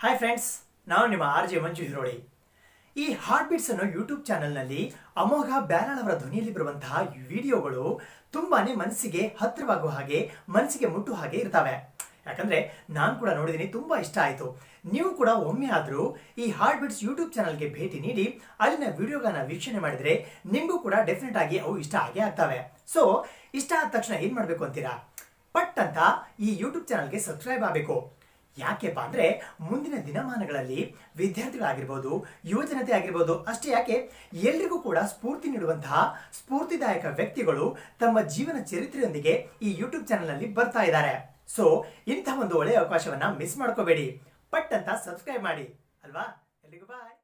hi friends ನಾನು ನಿಮ್ಮ R J ಮಂಜು ಹಿರೋಳಿ ಈ ಹಾರ್ಟ್ ಬೀಟ್ಸ್ ಅನ್ನೋ ಯೂಟ್ಯೂಬ್ ಚಾನೆಲ್ನಲ್ಲಿ ಅಮೋಘ ಬ್ಯಾನಲ್ ಅವರ ಧ್ವನಿಯಲ್ಲಿ ಬರುವಂತಹ ವಿಡಿಯೋಗಳು ತುಂಬಾನೇ ಮನಸ್ಸಿಗೆ ಹತ್ತಿರವಾಗುವ ಹಾಗೆ ಮನಸ್ಸಿಗೆ ಮುಟ್ಟುವ ಹಾಗೆ ಇರ್ತವೆ ಯಾಕಂದ್ರೆ ನಾನು ಕೂಡ ನೋಡಿದ್ದೀನಿ ತುಂಬಾ ಇಷ್ಟ ಆಯಿತು ನೀವು ಕೂಡ ಒಮ್ಮೆ ಆದರೂ ಈ ಹಾರ್ಟ್ ಬೀಟ್ಸ್ ಯೂಟ್ಯೂಬ್ ಚಾನಲ್ಗೆ ಭೇಟಿ ನೀಡಿ ಅಲ್ಲಿನ ವಿಡಿಯೋಗಳನ್ನ ವೀಕ್ಷಣೆ ಮಾಡಿದ್ರೆ ನಿಮಗೂ ಕೂಡ ಡೆಫಿನೆಟ್ ಆಗಿ ಅವು ಇಷ್ಟ ಆಗೇ ಆಗ್ತವೆ ಸೊ ಇಷ್ಟ ಆದ ತಕ್ಷಣ ಏನ್ ಮಾಡಬೇಕು ಅಂತೀರಾ ಪಟ್ ಅಂತ ಈ ಯೂಟ್ಯೂಬ್ ಚಾನಲ್ಗೆ ಸಬ್ಸ್ಕ್ರೈಬ್ ಆಗಬೇಕು ಯಾಕೆಪ್ಪ ಅಂದ್ರೆ ಮುಂದಿನ ದಿನಮಾನಗಳಲ್ಲಿ ವಿದ್ಯಾರ್ಥಿಗಳಾಗಿರ್ಬೋದು ಯುವಜನತೆ ಆಗಿರ್ಬೋದು ಅಷ್ಟೇ ಯಾಕೆ ಎಲ್ರಿಗೂ ಕೂಡ ಸ್ಫೂರ್ತಿ ನೀಡುವಂತಹ ಸ್ಫೂರ್ತಿದಾಯಕ ವ್ಯಕ್ತಿಗಳು ತಮ್ಮ ಜೀವನ ಚರಿತ್ರೆಯೊಂದಿಗೆ ಈ ಯೂಟ್ಯೂಬ್ ಚಾನಲ್ನಲ್ಲಿ ಬರ್ತಾ ಇದ್ದಾರೆ ಸೊ ಇಂಥ ಒಂದು ಒಳ್ಳೆಯ ಅವಕಾಶವನ್ನ ಮಿಸ್ ಮಾಡ್ಕೋಬೇಡಿ ಪಟ್ ಅಂತ ಸಬ್ಸ್ಕ್ರೈಬ್ ಮಾಡಿ ಅಲ್ವಾ ಎಲ್ಲಿಗೂ ಬಾಯ್